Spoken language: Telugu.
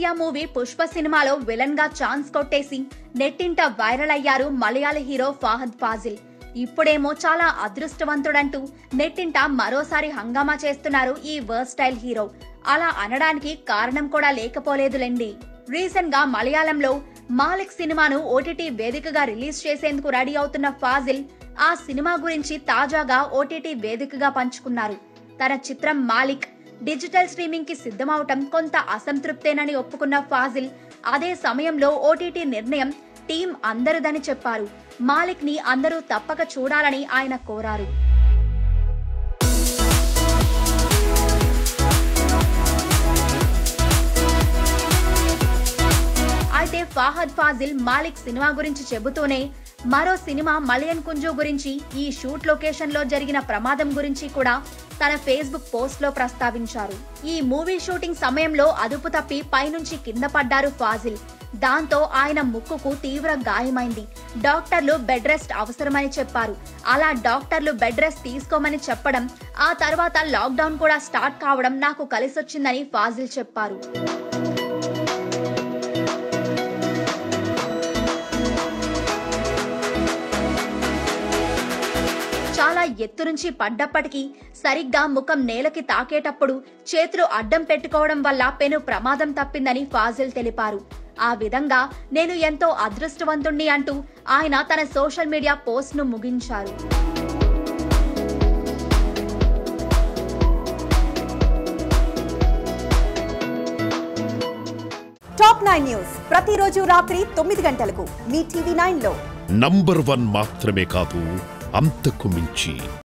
కొరియా మూవీ పుష్ప సినిమాలో విలన్ గా ఛాన్స్ కొట్టేసి నెట్టింట వైరల్ అయ్యారు మలయాళ హీరో ఫాహద్ ఫాజిల్ ఇప్పుడేమో చాలా అదృష్టవంతుడంటూ నెట్టింట మరోసారి హంగామా చేస్తున్నారు ఈ వర్స్టైల్ హీరో అలా అనడానికి కారణం కూడా లేకపోలేదులేండి రీసెంట్ గా మలయాళంలో మాలిక్ సినిమాను ఓటీటీ వేదికగా రిలీజ్ చేసేందుకు రెడీ అవుతున్న ఫాజిల్ ఆ సినిమా గురించి తాజాగా ఓటీటీ వేదికగా పంచుకున్నారు తన చిత్రం మాలిక్ డిజిటల్ స్ట్రీమింగ్ కి సిద్ధమవటం కొంత అసంతృప్తేనని ఒప్పుకున్న ఫాజిల్ అదే సమయంలో ఓటీటీ నిర్ణయం టీం అందరిదని చెప్పారు మాలిక్ ని అందరూ తప్పక చూడాలని ఆయన కోరారు అయితే ఫాహద్ ఫాజిల్ మాలిక్ సినిమా గురించి చెబుతూనే మరో సినిమా మలయన్ కుంజు గురించి ఈ షూట్ లొకేషన్ లో జరిగిన ప్రమాదం గురించి కూడా తన ఫేస్బుక్ పోస్ట్ లో ప్రస్తావించారు ఈ మూవీ షూటింగ్ సమయంలో అదుపు తప్పి పైనుంచి కింద పడ్డారు ఫాజిల్ దాంతో ఆయన ముక్కుకు తీవ్ర గాయమైంది డాక్టర్లు బెడ్ రెస్ట్ అవసరమని చెప్పారు అలా డాక్టర్లు బెడ్ రెస్ట్ తీసుకోమని చెప్పడం ఆ తర్వాత లాక్డౌన్ కూడా స్టార్ట్ కావడం నాకు కలిసొచ్చిందని ఫాజిల్ చెప్పారు చాలా ఎత్తు నుంచి పడ్డప్పటికీ సరిగ్గా ముఖం నేలకి తాకేటప్పుడు చేతులు అడ్డం పెట్టుకోవడం వల్ల పెను ప్రమాదం తప్పిందని ఫాజిల్ తెలిపారు ఆ విధంగా నేను ఎంతో అదృష్టవంతుణ్ణి అంటూ ఆయన తన సోషల్ మీడియా పోస్ట్ ను ముగించారు టాప్ నైన్ న్యూస్ ప్రతిరోజు రాత్రి తొమ్మిది గంటలకు మీ టీవీ నైన్ లో నంబర్ వన్ మాత్రమే కాదు అంతకు మించి